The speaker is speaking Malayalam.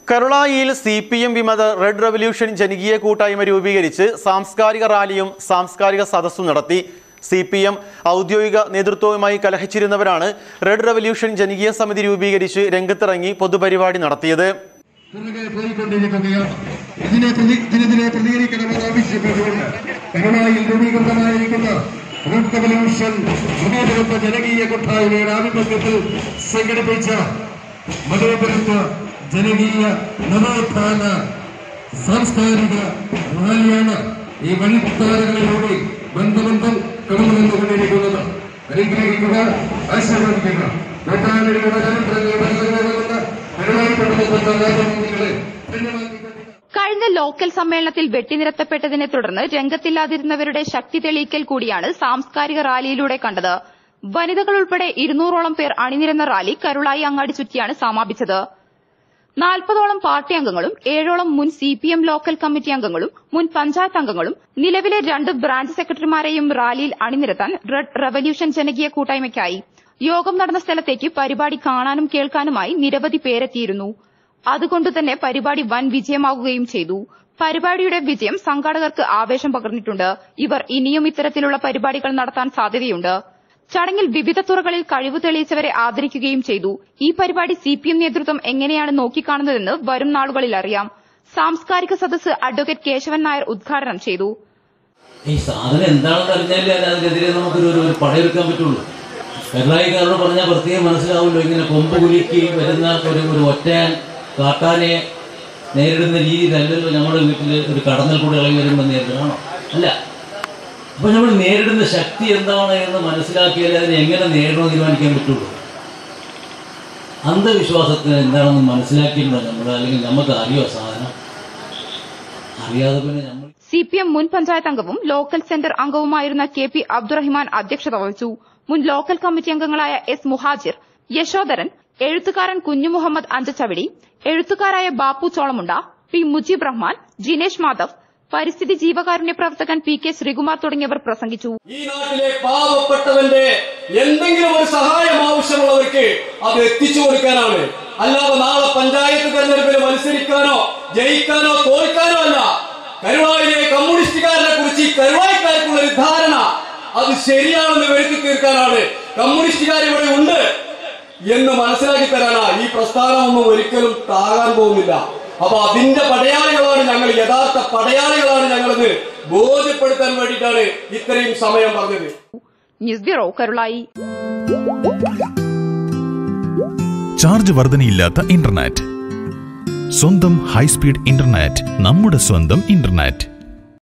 കരുളായിയിൽ സി പി എം വിമത റെഡ് റവല്യൂഷൻ ജനകീയ കൂട്ടായ്മ രൂപീകരിച്ച് സാംസ്കാരിക റാലിയും സാംസ്കാരിക സദസ്സും നടത്തി സി പി എം ഔദ്യോഗിക നേതൃത്വവുമായി കലഹിച്ചിരുന്നവരാണ് റെഡ് റവല്യൂഷൻ ജനകീയ സമിതി രൂപീകരിച്ച് രംഗത്തിറങ്ങി പൊതുപരിപാടി നടത്തിയത് പുറകെ പോയിക്കൊണ്ടിരിക്കുകയാണ് ഇതിനെ പ്രതി ഇതിനെതിരെ പ്രതികരിക്കണമെന്ന് ആവശ്യപ്പെട്ടുകൊണ്ട് കരുണായിൽ രൂപീകൃതമായിരിക്കുന്ന റെഡ് റവല്യൂഷൻ മതേതരത്വ ജനകീയ കൂട്ടായ്മയുടെ ആഭിമുഖ്യത്തിൽ സംഘടിപ്പിച്ച മതേതരത്വ ജനകീയ നവോത്ഥാന സാംസ്കാരിക റാലിയാണ് ഈ വഴിത്താരകളിലൂടെ ബന്ധബന്ധം കടന്നു വന്നുകൊണ്ടിരിക്കുന്നത് അനുഗ്രഹിക്കുക ആശീർവദിക്കുക കൂട്ടായ്മയുടെ ചരിത്രങ്ങളുടെ സംഘടന കരുണായിൽപ്പെടുന്ന രാജമന്ത്രികളെ ധന്യവാദിക്കുക കഴിഞ്ഞ ലോക്കൽ സമ്മേളനത്തിൽ വെട്ടിനിരത്തപ്പെട്ടതിനെ തുടർന്ന് രംഗത്തില്ലാതിരുന്നവരുടെ ശക്തി തെളിയിക്കൽ കൂടിയാണ് സാംസ്കാരിക റാലിയിലൂടെ കണ്ടത് വനിതകൾ ഉൾപ്പെടെ ഇരുന്നൂറോളം പേർ അണിനിരന്ന റാലി കരുളായി അങ്ങാടി ചുറ്റിയാണ് സമാപിച്ചത് നാൽപ്പതോളം പാർട്ടി അംഗങ്ങളും ഏഴോളം മുൻ C P M local committee അംഗങ്ങളും മുൻ പഞ്ചായത്ത് അംഗങ്ങളും നിലവിലെ രണ്ട് ബ്രാഞ്ച് സെക്രട്ടറിമാരെയും റാലിയിൽ അണിനിരത്താൻ റെഡ് റവല്യൂഷൻ ജനകീയ കൂട്ടായ്മയ്ക്കായി യോഗം നടന്ന സ്ഥലത്തേക്ക് പരിപാടി കാണാനും കേൾക്കാനുമായി നിരവധി പേരെത്തിയിരുന്നു അതുകൊണ്ടുതന്നെ പരിപാടി വൻ വിജയമാകുകയും ചെയ്തു പരിപാടിയുടെ വിജയം സംഘാടകർക്ക് ആവേശം പകർന്നിട്ടുണ്ട് ഇവർ ഇനിയും ഇത്തരത്തിലുള്ള പരിപാടികൾ നടത്താൻ സാധ്യതയുണ്ട് ചടങ്ങിൽ വിവിധ തുറകളിൽ കഴിവ് തെളിയിച്ചവരെ ആദരിക്കുകയും ചെയ്തു ഈ പരിപാടി സി പി എം നേതൃത്വം എങ്ങനെയാണ് നോക്കിക്കാണുന്നതെന്ന് വരും നാളുകളിൽ അറിയാം സാംസ്കാരിക സദസ്സ് അഡ്വക്കേറ്റ് കേശവൻ നായർ ഉദ്ഘാടനം ചെയ്തു ഈ സാധനം എന്താണെന്ന് അറിഞ്ഞാലേ അത് അതിനെതിരെ നമുക്കൊരു ഒരു ഒരു പടയെടുക്കാൻ പറ്റുള്ളൂ കേരളായിക്കാരോട് പറഞ്ഞാൽ പ്രത്യേകം മനസ്സിലാവുമല്ലോ ഇങ്ങനെ കൊമ്പ് കുലുക്കി വരുന്ന ഒരു ഒരു ഒറ്റയാൻ കാട്ടാനെ നേരിടുന്ന രീതിയിലല്ലല്ലോ നമ്മുടെ വീട്ടിൽ ഒരു കടന്നൽ കൂടെ ഇളകി വരുമ്പോൾ നേരിടണോ അല്ല അപ്പൊ നമ്മൾ നേരിടുന്ന ശക്തി എന്താണ് എന്ന് മനസ്സിലാക്കിയാലേ അതിനെ എങ്ങനെ നേരിടണമെന്ന് തീരുമാനിക്കാൻ പറ്റുള്ളൂ അന്ധവിശ്വാസത്തിന് എന്താണെന്ന് മനസ്സിലാക്കിയിട്ടുണ്ടോ നമ്മൾ അല്ലെങ്കിൽ നമുക്ക് അറിയോ സാധനം അറിയാതെ പിന്നെ നമ്മൾ സി പി എം മുൻ പഞ്ചായത്ത് അംഗവും ലോക്കൽ സെന്റർ അംഗവുമായിരുന്ന കെ പി അബ്ദുറഹിമാൻ അധ്യക്ഷത വഹിച്ചു മുൻ ലോക്കൽ കമ്മിറ്റി അംഗങ്ങളായ എസ് മുഹാജിർ യശോധരൻ എഴുത്തുകാരൻ കുഞ്ഞു മുഹമ്മദ് അഞ്ചച്ചവിടി എഴുത്തുകാരായ ബാപ്പു ചോളമുണ്ട പി മുജീബ് റഹ്മാൻ ജിനേഷ് മാധവ് പരിസ്ഥിതി ജീവകാരുണ്യ പ്രവർത്തകൻ പി കെ ശ്രീകുമാർ തുടങ്ങിയവർ പ്രസംഗിച്ചു ഈ നാട്ടിലെ പാവപ്പെട്ടവന്റെ എന്തെങ്കിലും ഒരു സഹായം ആവശ്യമുള്ളവർക്ക് അത് എത്തിച്ചു കൊടുക്കാനാണ് അല്ലാതെ നാളെ പഞ്ചായത്ത് തെരഞ്ഞെടുപ്പിൽ മത്സരിക്കാനോ ജയിക്കാനോ തോൽക്കാനോ അല്ല കരുവായിലെ കമ്മ്യൂണിസ്റ്റുകാരനെ കുറിച്ച് ഈ കരുവായിക്കാർക്കുള്ള ഒരു ധാരണ അത് ശരിയാണെന്ന് വരുത്തി തീർക്കാനാണ് കമ്മ്യൂണിസ്റ്റുകാർ ഇവിടെ ഉണ്ട് എന്ന് മനസ്സിലാക്കി തരാനാ ഈ പ്രസ്ഥാനമൊന്നും ഒരിക്കലും താകാൻ പോകുന്നില്ല അപ്പൊ അതിന്റെ പടയാളികളാണ് ഞങ്ങൾ യഥാർത്ഥ പടയാളികളാണ് ഞങ്ങളെന്ന് ബോധ്യപ്പെടുത്താൻ വേണ്ടിയിട്ടാണ് ഇത്രയും സമയം പറഞ്ഞത് ന്യൂസ് ബ്യൂറോ കരുളായി ചാർജ് വർധനയില്ലാത്ത ഇന്റർനെറ്റ് സ്വന്തം ഹൈസ്പീഡ് ഇന്റർനെറ്റ് നമ്മുടെ സ്വന്തം ഇന്റർനെറ്റ്